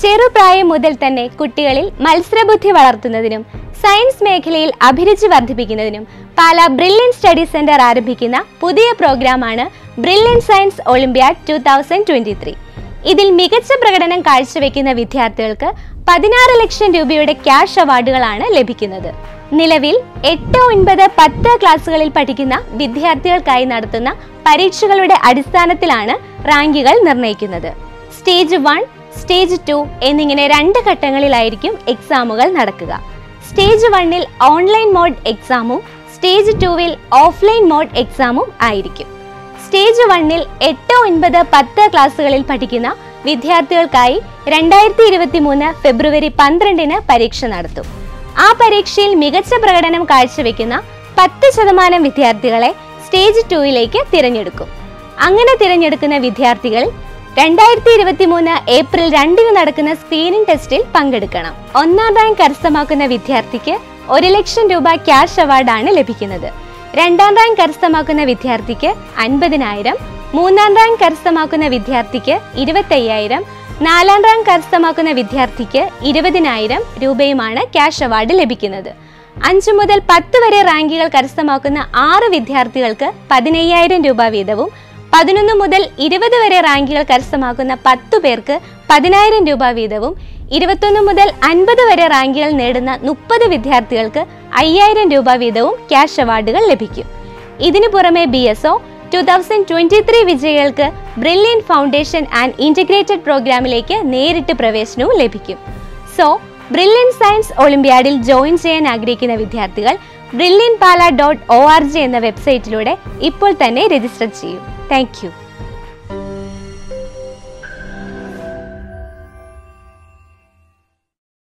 ചെറുപ്രായം മുതൽ തന്നെ കുട്ടികളിൽ മത്സരബുദ്ധി വളർത്തുന്നതിനും സയൻസ് മേഖലയിൽ അഭിരുചി വർദ്ധിപ്പിക്കുന്നതിനും പാല ബ്രില്യൻ സ്റ്റഡി സെന്റർ ആരംഭിക്കുന്ന പുതിയ പ്രോഗ്രാമാണ് Brilliant science olympiad two thousand twenty three ഇതിൽ മികച്ച പ്രകടനം കാഴ്ചവെക്കുന്ന വിദ്യാർത്ഥികൾക്ക് പതിനാറ് ലക്ഷം രൂപയുടെ ക്യാഷ് അവാർഡുകളാണ് ലഭിക്കുന്നത് നിലവിൽ എട്ട് ഒൻപത് പത്ത് ക്ലാസ്സുകളിൽ പഠിക്കുന്ന വിദ്യാർത്ഥികൾക്കായി നടത്തുന്ന പരീക്ഷകളുടെ അടിസ്ഥാനത്തിലാണ് റാങ്കുകൾ നിർണ്ണയിക്കുന്നത് സ്റ്റേജ് വൺ സ്റ്റേജ് ടു എന്നിങ്ങനെ രണ്ട് ഘട്ടങ്ങളിലായിരിക്കും എക്സാമുകൾ നടക്കുക സ്റ്റേജ് വണ്ണിൽ ഓൺലൈൻ മോഡ് എക്സാമും സ്റ്റേജ് ടുവിൽ ഓഫ്ലൈൻ മോഡ് എക്സാമും ആയിരിക്കും സ്റ്റേജ് വണ്ണിൽ എട്ട് ഒൻപത് പത്ത് ക്ലാസ്സുകളിൽ പഠിക്കുന്ന വിദ്യാർത്ഥികൾക്കായി രണ്ടായിരത്തി ഇരുപത്തി മൂന്ന് ഫെബ്രുവരി പന്ത്രണ്ടിന് പരീക്ഷ നടത്തും ആ പരീക്ഷയിൽ മികച്ച പ്രകടനം കാഴ്ചവെക്കുന്ന പത്ത് ശതമാനം വിദ്യാർത്ഥികളെ സ്റ്റേജ് ടുവിലേക്ക് തിരഞ്ഞെടുക്കും അങ്ങനെ തിരഞ്ഞെടുക്കുന്ന വിദ്യാർത്ഥികൾ രണ്ടായിരത്തി ഇരുപത്തി മൂന്ന് ഏപ്രിൽ രണ്ടിന് നടക്കുന്ന സ്ക്രീനിംഗ് ടെസ്റ്റിൽ പങ്കെടുക്കണം ഒന്നാം റാങ്ക് കരസ്ഥമാക്കുന്ന വിദ്യാർത്ഥിക്ക് ഒരു ലക്ഷം രൂപ ക്യാഷ് അവാർഡാണ് ലഭിക്കുന്നത് രണ്ടാം റാങ്ക് കരസ്ഥമാക്കുന്ന വിദ്യാർത്ഥിക്ക് അൻപതിനായിരം മൂന്നാം റാങ്ക് കരസ്ഥമാക്കുന്ന വിദ്യാർത്ഥിക്ക് ഇരുപത്തയ്യായിരം നാലാം റാങ്ക് കരസ്ഥമാക്കുന്ന വിദ്യാർത്ഥിക്ക് ഇരുപതിനായിരം രൂപയുമാണ് ക്യാഷ് അവാർഡ് ലഭിക്കുന്നത് അഞ്ചു മുതൽ പത്ത് വരെ റാങ്കുകൾ കരസ്ഥമാക്കുന്ന ആറ് വിദ്യാർത്ഥികൾക്ക് പതിനയ്യായിരം രൂപ വീതവും പതിനൊന്ന് മുതൽ ഇരുപത് വരെ റാങ്കുകൾ കരസ്ഥമാക്കുന്ന പത്തു പേർക്ക് പതിനായിരം രൂപ വീതവും ഇരുപത്തൊന്ന് മുതൽ അൻപത് വരെ റാങ്കുകൾ നേടുന്ന മുപ്പത് വിദ്യാർത്ഥികൾക്ക് അയ്യായിരം രൂപ വീതവും ക്യാഷ് അവാർഡുകൾ ലഭിക്കും ഇതിനു പുറമെ B S O two thousand twenty three വിജയികൾക്ക് ബ്രില്യൻ ഫൗണ്ടേഷൻ ആൻഡ് ഇന്റഗ്രേറ്റഡ് പ്രോഗ്രാമിലേക്ക് നേരിട്ട് പ്രവേശനവും ലഭിക്കും സോ ബ്രില്യൻ സയൻസ് ഒളിമ്പ്യാഡിൽ ജോയിൻ ചെയ്യാൻ ആഗ്രഹിക്കുന്ന വിദ്യാർത്ഥികൾ Brilliant Pala dot O R G എന്ന വെബ്സൈറ്റിലൂടെ ഇപ്പോൾ തന്നെ രജിസ്റ്റർ ചെയ്യും താങ്ക് യു